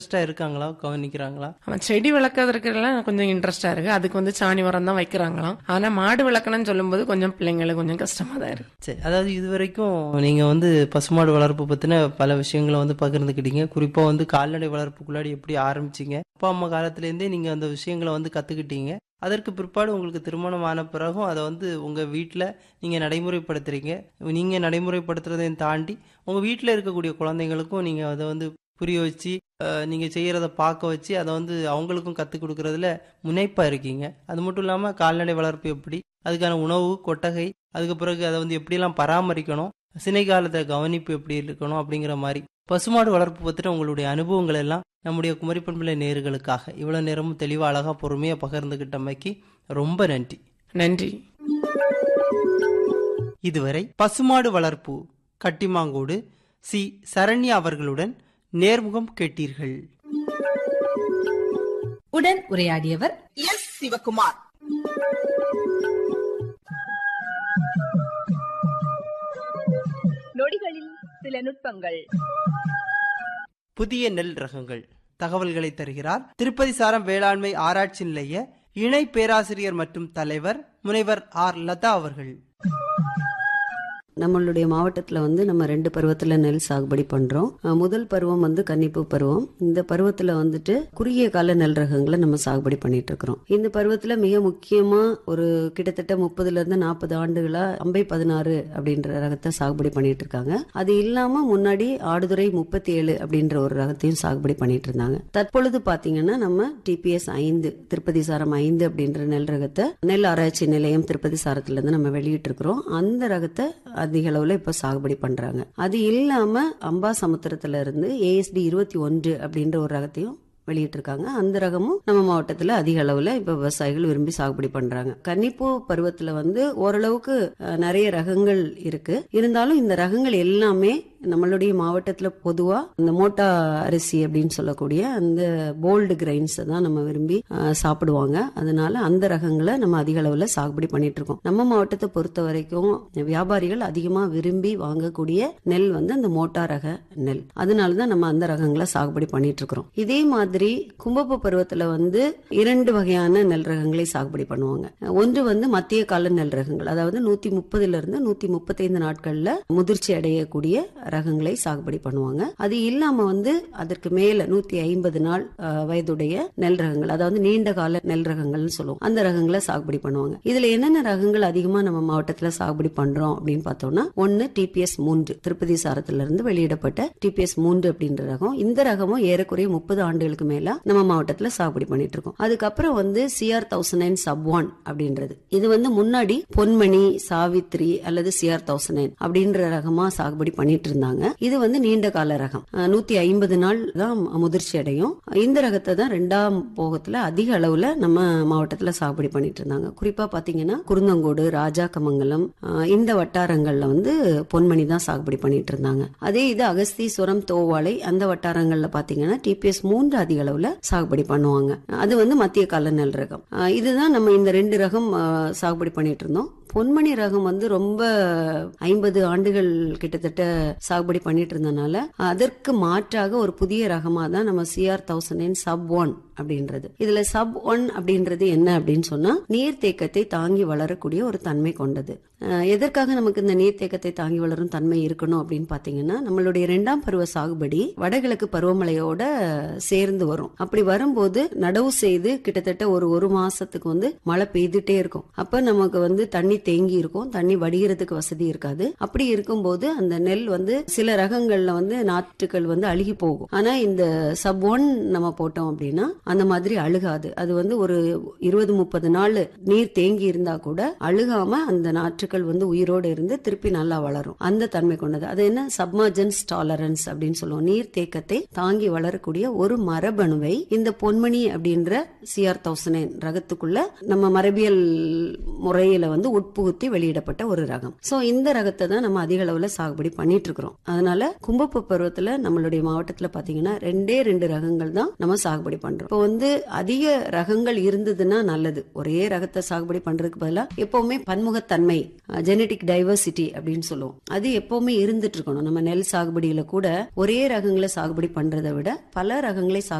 இன்ட்ரெஸ்டா இருக்காங்களா கவனிக்கிறாங்களா அவன் செடி வளர்க்கறதுக்கெல்லாம் கொஞ்சம் இன்ட்ரெஸ்டா இருக்கு அதுக்கு வந்து சாணி உரம் தான் வைக்கிறாங்களாம் ஆனா மாடு வளர்க்கணும்னு சொல்லும்போது கொஞ்சம் பிள்ளைங்களுக்கு கொஞ்சம் கஷ்டமா தான் இருக்கு சரி அதாவது இது வரைக்கும் நீங்க வந்து பசுமாடு வளர்ப்பு பத்தின பல விஷயங்களை வந்து பகிர்ந்துக்கிட்டீங்க குறிப்பா வந்து கால்நடை வளர்ப்புக்குள்ளாடி எப்படி ஆரம்பிச்சீங்க அப்பா அம்மா காலத்துல இருந்தே நீங்க அந்த விஷயங்களை வந்து கத்துக்கிட்டீங்க அதற்கு பிற்பாடு உங்களுக்கு திருமணம் ஆன பிறகும் அதை வந்து உங்க வீட்டில் நீங்க நடைமுறைப்படுத்துறீங்க நீங்க நடைமுறைப்படுத்துறதையும் தாண்டி உங்க வீட்டில் இருக்கக்கூடிய குழந்தைங்களுக்கும் நீங்க அதை வந்து புரிய வச்சு அஹ், நீங்க செய்யறத பார்க்க வச்சு அதை வந்து அவங்களுக்கும் கற்றுக் கொடுக்கறதுல முனைப்பா இருக்கீங்க அது மட்டும் இல்லாம கால்நடை வளர்ப்பு எப்படி அதுக்கான உணவு கொட்டகை அதுக்கு பிறகு அதை வந்து எப்படிலாம் பராமரிக்கணும் சினை காலத்தை கவனிப்பு எப்படி இருக்கணும் அப்படிங்கிற மாதிரி பசுமாடு வளர்ப்பு பற்றின உங்களுடைய அனுபவங்கள் எல்லாம் நம்முடைய குமரி பண்பிலை நேர்களுக்காக இவ்வளவு நேரமும் தெளிவா அழகா பொறுமையா பகிர்ந்துகிட்டமைக்கு ரொம்ப நன்றி நன்றி இதுவரை பசுமாடு வளர்ப்பு கட்டிமாங்கோடு சி சரண்யா அவர்களுடன் நேர்முகம் கேட்டீர்கள் உடன் உரையாடியவர் எஸ் சிவகுமார் நொடிகளில் சில நுட்பங்கள் புதிய நெல் ரகங்கள் தகவல்களை தருகிறார் திருப்பதி சாரம் வேளாண்மை ஆராய்ச்சி நிலைய இணை பேராசிரியர் மற்றும் தலைவர் முனைவர் ஆர் லதா அவர்கள் நம்மளுடைய மாவட்டத்தில் வந்து நம்ம ரெண்டு பருவத்தில் நெல் சாகுபடி பண்ணுறோம் முதல் பருவம் வந்து கன்னிப்பு பருவம் இந்த பருவத்தில் வந்துட்டு குறுகிய கால நெல் ரகங்களை நம்ம சாகுபடி பண்ணிட்டு இருக்கிறோம் இந்த பருவத்தில் மிக முக்கியமாக ஒரு கிட்டத்தட்ட முப்பதுலேருந்து நாற்பது ஆண்டுகளாக அம்பை பதினாறு அப்படின்ற ரகத்தை சாகுபடி பண்ணிட்டு இருக்காங்க அது இல்லாமல் முன்னாடி ஆடுதுறை முப்பத்தி ஏழு அப்படின்ற ஒரு ரகத்தையும் சாகுபடி பண்ணிட்டு இருந்தாங்க தற்பொழுது பார்த்தீங்கன்னா நம்ம டிபிஎஸ் ஐந்து திருப்பதி சாரம் ஐந்து அப்படின்ற நெல் ரகத்தை நெல் ஆராய்ச்சி நிலையம் திருப்பதி சாரத்திலேருந்து நம்ம வெளியிட்டு இருக்கிறோம் அந்த ரகத்தை அதிக அளவுல இப்ப சாகுபடி பண்றாங்க அது இல்லாம அம்பா சமுத்திரத்துல இருந்து ஏஎஸ்டி இருபத்தி ஒன்று அப்படின்ற ஒரு ரகத்தையும் வெளியிட்டிருக்காங்க அந்த ரகமும் நம்ம மாவட்டத்துல அதிக அளவுல இப்ப விவசாயிகள் விரும்பி சாகுபடி பண்றாங்க கன்னிப்பூ பருவத்துல வந்து ஓரளவுக்கு அஹ், நிறைய ரகங்கள் இருக்கு இருந்தாலும் இந்த ரகங்கள் எல்லாமே நம்மளுடைய மாவட்டத்துல பொதுவா இந்த மோட்டா அரிசி அப்படின்னு சொல்லக்கூடிய அந்த போல்டு கிரைன்ஸ் தான் நம்ம விரும்பி அஹ், சாப்பிடுவாங்க அதனால அந்த ரகங்களை நம்ம அதிக அளவுல சாகுபடி பண்ணிட்டு இருக்கோம் நம்ம மாவட்டத்தை பொறுத்த வரைக்கும் வியாபாரிகள் அதிகமா விரும்பி வாங்கக்கூடிய நெல் வந்து அந்த மோட்டா ரக நெல் அதனாலதான் நம்ம அந்த ரகங்களை சாகுபடி பண்ணிட்டு இருக்கிறோம் இதே மாதிரி கும்பப்பு பருவத்துல வந்து இரண்டு வகையான நெல் ரகங்களை சாகுபடி பண்ணுவாங்க ஒன்று வந்து மத்திய கால நெல் ரகங்கள் அதாவது நூத்தி முப்பதுல இருந்து நூத்தி முப்பத்தைந்து நாட்கள்ல முதிர்ச்சி அடையக்கூடிய ரகங்களை சாகுபடி பண்ணுவாங்க அது இல்லாம வந்து அதற்கு மேல நூத்தி ஐம்பது நாள் அஹ், வயதுடைய நெல் ரகங்கள் அதாவது நீண்ட கால நெல் ரகங்கள்னு சொல்லுவோம் அந்த ரகங்களை சாகுபடி பண்ணுவாங்க இதுல என்னென்ன ரகங்கள் அதிகமா நம்ம மாவட்டத்துல சாகுபடி பண்றோம் அப்படின்னு பார்த்தோம்னா ஒன்னு டிபிஎஸ் மூன்று திருப்பதி சாரத்துல இருந்து வெளியிடப்பட்ட டிபிஎஸ் மூன்று அப்படின்ற ரகம் இந்த ரகமும் ஏறக்குறைய முப்பது ஆண்டுகளுக்கு மேல நம்ம மாவட்டத்துல சாகுபடி பண்ணிட்டு இருக்கோம் அதுக்கப்புறம் வந்து CR thousand nine sub one அப்படின்றது இது வந்து முன்னாடி பொன்மணி சாவித்ரி அல்லது சிஆர் தௌசண்ட் நைன் அப்படின்ற ரகமா சாகுபடி பண்ணிட்டு இருந்தாங்க இது வந்து நீண்ட கால ரகம் அஹ், நூத்தி ஐம்பது நாள் தான் முதிர்ச்சி அடையும் இந்த ரகத்தை தான் ரெண்டாம் போகத்துல அதிக அளவுல நம்ம மாவட்டத்துல சாகுபடி பண்ணிட்டு இருந்தாங்க குறிப்பா பாத்தீங்கன்னா குருந்தங்கோடு ராஜாக்கமங்கலம் அஹ், இந்த வட்டாரங்கள்ல வந்து பொன்மணி தான் சாகுபடி பண்ணிட்டு இருந்தாங்க அதே இது அகஸ்தீஸ்வரம் தோவாளை அந்த வட்டாரங்கள்ல பாத்தீங்கன்னா டிபிஎஸ் மூன்று அதிக அளவுல சாகுபடி பண்ணுவாங்க அது வந்து மத்திய கால நெல் ரகம் அஹ், இதுதான் நம்ம இந்த ரெண்டு ரகம் அஹ், சாகுபடி பண்ணிட்டு இருந்தோம் பொன்மணி ரகம் வந்து ரொம்ப ஐம்பது ஆண்டுகள் கிட்டத்தட்ட சாகுபடி பண்ணிட்டு இருந்தனால அதற்கு மாற்றாக ஒரு புதிய ரகமா தான் நம்ம சிஆர் தௌசண்ட் சப் ஒன் அப்படின்றது இதுல சப் ஒன் அப்படின்றது என்ன அப்படின்னு சொன்னா நீர்த்தேக்கத்தை தாங்கி வளரக்கூடிய ஒரு தன்மை கொண்டது அஹ் எதற்காக நமக்கு இந்த நீர்த்தேக்கத்தை தாங்கி வளரும் தன்மை இருக்கணும் அப்படின்னு பாத்தீங்கன்னா நம்மளுடைய இரண்டாம் பருவ சாகுபடி வடகிழக்கு பருவமழையோட சேர்ந்து வரும் அப்படி வரும்போது நடவு செய்து கிட்டத்தட்ட ஒரு ஒரு மாசத்துக்கு வந்து மழை பெய்துட்டே இருக்கும் அப்ப நமக்கு வந்து தண்ணி தேங்கி இருக்கும் தண்ணி வடிகிறதுக்கு வசதி இருக்காது அப்படி இருக்கும்போது அந்த நெல் வந்து சில ரகங்கள்ல வந்து நாற்றுகள் வந்து அழுகி போகும் ஆனா இந்த சப் ஒன் நம்ம போட்டோம் அப்படின்னா அந்த மாதிரி அழுகாது அது வந்து ஒரு இருபது முப்பது நாள் நீர் தேங்கி இருந்தா கூட அழுகாம அந்த நாற்றுகள் வந்து உயிரோடு இருந்து திருப்பி நல்லா வளரும் அந்த தன்மை கொண்டது அது என்ன சப்மர்ஜன்ஸ் டாலரன்ஸ் அப்படின்னு சொல்லுவோம் நீர் தேக்கத்தை தாங்கி வளரக்கூடிய ஒரு மரபணுவை இந்த பொன்மணி அப்படின்ற சிஆர் தௌசண்ட் ரகத்துக்குள்ள நம்ம மரபியல் முறையில வந்து உட்புகுத்தி வெளியிடப்பட்ட ஒரு ரகம் சோ இந்த ரகத்தை தான் நம்ம அதிக அளவுல சாகுபடி பண்ணிட்டு இருக்கிறோம் அதனால கும்பப்பு பருவத்துல நம்மளுடைய மாவட்டத்துல பாத்தீங்கன்னா ரெண்டே ரெண்டு ரகங்கள் தான் நம்ம சாகுபடி பண்றோம் இப்போ வந்து அதிக ரகங்கள் இருந்ததுன்னா நல்லது ஒரே ரகத்தை சாகுபடி பண்றதுக்கு பதிலா எப்பவுமே பன்முகத்தன்மை ஜெனட்டிக் டைவர்சிட்டி அப்படின்னு சொல்லுவோம் அது எப்பவுமே இருந்துட்டு இருக்கணும் நம்ம நெல் சாகுபடியில கூட ஒரே ரகங்களை சாகுபடி பண்றதை விட பல ரகங்களை சாகுபடி